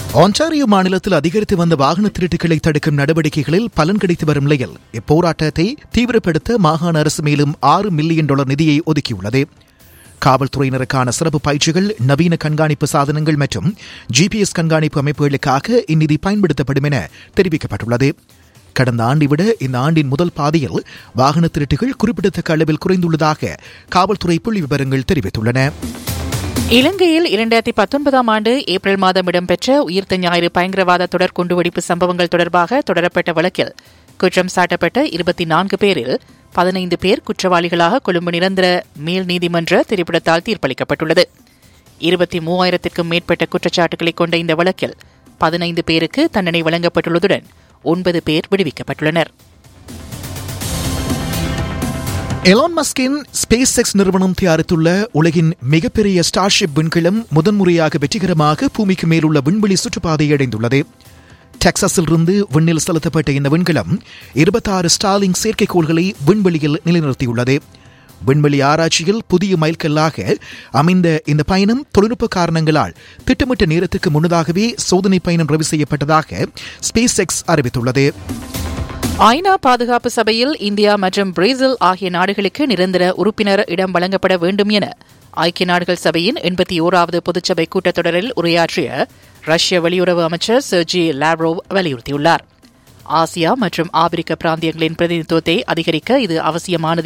Ontario மாநிலத்தில் அதிகரித்து வந்த வாகன திருட்டுகளை தடுக்கும் நடவடிக்கைகளில் பலன் கிடைத்து வரும் நிலையில் இப்போராட்டத்தை தீவிரப்படுத்த மாகாண அரசு மேலும் ஆறு மில்லியன் டாலர் நிதியை ஒதுக்கியுள்ளது காவல்துறையினருக்கான சிறப்பு பயிற்சிகள் நவீன கண்காணிப்பு சாதனங்கள் மற்றும் ஜிபிஎஸ் கண்காணிப்பு அமைப்புகளுக்காக இந்நிதி பயன்படுத்தப்படும் என தெரிவிக்கப்பட்டுள்ளது கடந்த ஆண்டை விட இந்த ஆண்டின் முதல் பாதியில் வாகன திருட்டுகள் குறிப்பிடத்தக்க அளவில் குறைந்துள்ளதாக காவல்துறை புள்ளி விவரங்கள் தெரிவித்துள்ளன இலங்கையில் இரண்டாயிரத்தி பத்தொன்பதாம் ஆண்டு ஏப்ரல் மாதம் இடம்பெற்ற உயிர்த்த ஞாயிறு பயங்கரவாத தொடர் குண்டுவெடிப்பு சம்பவங்கள் தொடர்பாக தொடரப்பட்ட வழக்கில் குற்றம் சாட்டப்பட்ட இருபத்தி நான்கு பேரில் பதினைந்து பேர் குற்றவாளிகளாக கொழும்பு நிரந்தர மேல் நீதிமன்ற திரைப்படத்தால் தீர்ப்பளிக்கப்பட்டுள்ளது இருபத்தி மூவாயிரத்திற்கும் மேற்பட்ட குற்றச்சாட்டுகளை கொண்ட இந்த வழக்கில் பதினைந்து பேருக்கு தண்டனை வழங்கப்பட்டுள்ளதுடன் ஒன்பது பேர் விடுவிக்கப்பட்டுள்ளனர் எலான் மஸ்கின் ஸ்பேஸ் எக்ஸ் நிறுவனம் தயாரித்துள்ள உலகின் மிகப்பெரிய ஸ்டார்ஷிப் விண்கலம் முதன்முறையாக வெற்றிகரமாக பூமிக்கு மேலுள்ள விண்வெளி சுற்றுப்பாதையை அடைந்துள்ளது டெக்சாஸில் இருந்து விண்ணில் செலுத்தப்பட்ட இந்த விண்கலம் இருபத்தாறு ஸ்டாலிங் செயற்கைக்கோள்களை விண்வெளியில் நிலைநிறுத்தியுள்ளது விண்வெளி ஆராய்ச்சியில் புதிய மைல்கல்லாக அமைந்த இந்த பயணம் தொழில்நுட்ப காரணங்களால் திட்டமிட்ட நேரத்துக்கு முன்னதாகவே சோதனை பயணம் ரவி செய்யப்பட்டதாக ஸ்பேஸ் எக்ஸ் அறிவித்துள்ளது ஐநா பாதுகாப்பு சபையில் இந்தியா மற்றும் பிரேசில் ஆகிய நாடுகளுக்கு நிரந்தர உறுப்பினர் இடம் வழங்கப்பட வேண்டும் என ஐக்கிய நாடுகள் சபையின் எண்பத்தி ஓராவது பொதுச்சபை கூட்டத்தொடரில் உரையாற்றிய ரஷ்ய வெளியுறவு அமைச்சர் செர்ஜி லாவ்ரோவ் வலியுறுத்தியுள்ளார் ஆசியா மற்றும் ஆப்பிரிக்க பிராந்தியங்களின் பிரதிநிதித்துவத்தை அதிகரிக்க இது அவசியமானது